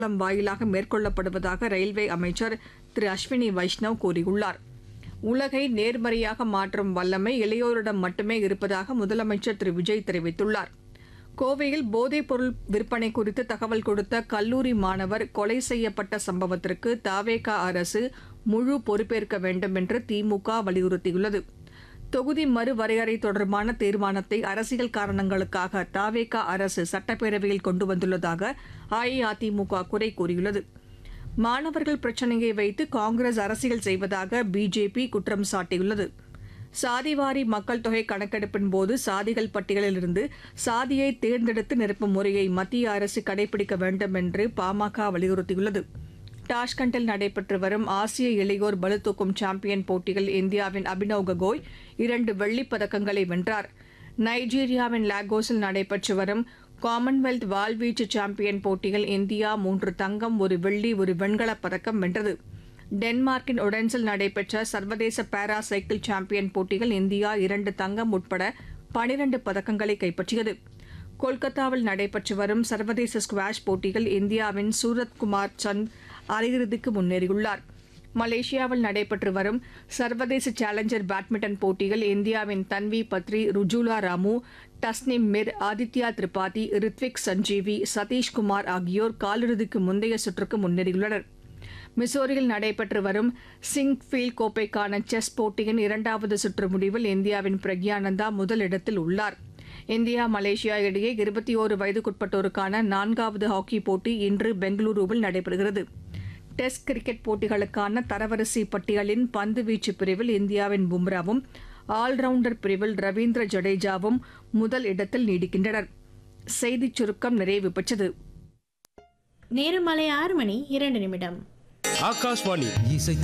பாலம் வாயிலாக மேற்கொள்ளப்படுவதாக ரயில்வே அமைச்சர் திரு அஸ்வினி வைஷ்ணவ் கூறியுள்ளார் உலகை நேர்மறையாக மாற்றும் வல்லமை இளையோரிடம் மட்டுமே இருப்பதாக முதலமைச்சர் திரு விஜய் தெரிவித்துள்ளார் கோவையில் போதைப் பொருள் விற்பனை குறித்து தகவல் கொடுத்த கல்லூரி மாணவர் கொலை செய்யப்பட்ட சம்பவத்திற்கு தாவேகா அரசு முழு பொறுப்பேற்க வேண்டும் என்று திமுக வலியுறுத்தியுள்ளது தொகுதி மறுவரையறை தொடர்பான தீர்மானத்தை அரசியல் காரணங்களுக்காக தாவேகா அரசு சட்டப்பேரவையில் கொண்டு வந்துள்ளதாக அஇஅதிமுக குறை கூறியுள்ளது மாணவர்கள் பிரச்சினையை வைத்து காங்கிரஸ் அரசியல் செய்வதாக பிஜேபி குற்றம் சாட்டியுள்ளது சாதிவாரி மக்கள் தொகை கணக்கெடுப்பின் போது சாதிகள் பட்டியலிலிருந்து சாதியை தேர்ந்தெடுத்து நிரப்பும் முறையை மத்திய அரசு கடைபிடிக்க வேண்டும் என்று பாமக வலியுறுத்தியுள்ளது டாஷ்கண்டில் நடைபெற்று வரும் ஆசிய இளையோர் பளுதூக்கும் சாம்பியன் போட்டியில் இந்தியாவின் அபினவ் ககோய் இரண்டு வெள்ளிப் பதக்கங்களை வென்றார் நைஜீரியாவின் லாகோஸில் நடைபெற்று வரும் காமன்வெல்த் வாள்வீச்சு சாம்பியன் போட்டியில் இந்தியா மூன்று தங்கம் ஒரு வெள்ளி ஒரு வெண்கலப் பதக்கம் வென்றது டென்மார்க்கின் உடன்சில் நடைபெற்ற சர்வதேச பாரா சைக்கிள் சாம்பியன் போட்டியில் இந்தியா இரண்டு தங்கம் உட்பட பனிரண்டு பதக்கங்களை கைப்பற்றியது கொல்கத்தாவில் நடைபெற்று வரும் சர்வதேச ஸ்குவாஷ் போட்டியில் இந்தியாவின் சூரத்குமார் சந்த் அரையிறுதிக்கு முன்னேறியுள்ளார் மலேசியாவில் நடைபெற்று வரும் சர்வதேச சேலஞ்சர் பேட்மிண்டன் போட்டியில் இந்தியாவின் தன்வி பத்ரி ருஜுலா ராமு டஸ்னிம் மிர் ஆதித்யா திரிபாதி ரித்விக் சஞ்சீவி சதீஷ்குமார் ஆகியோர் காலிறுதிக்கு முந்தைய சுற்றுக்கு முன்னேறியுள்ளனர் மிசோரியில் நடைபெற்று வரும் சிங்ஃபீல்ட் கோப்பைக்கான செஸ் போட்டியின் இரண்டாவது சுற்று முடிவில் இந்தியாவின் பிரக்யானந்தா முதலிடத்தில் உள்ளார் இந்தியா மலேசியா இடையே இருபத்தி ஓரு வயதுக்குட்பட்டோருக்கான நான்காவது ஹாக்கி போட்டி இன்று பெங்களூருவில் நடைபெறுகிறது டெஸ்ட் கிரிக்கெட் போட்டிகளுக்கான தரவரிசை பட்டியலின் பந்துவீச்சு பிரிவில் இந்தியாவின் பும்ராவும் ஆல்ரவுண்டர் பிரிவில் ரவீந்திர ஜடேஜாவும் முதல் இடத்தில் நீடிக்கின்றனர் செய்திச் சுருக்கம் நிறைவு பெற்றது நேரம் மாலை ஆறு மணி இரண்டு நிமிடம் ஆகாஷ்வாணி இசை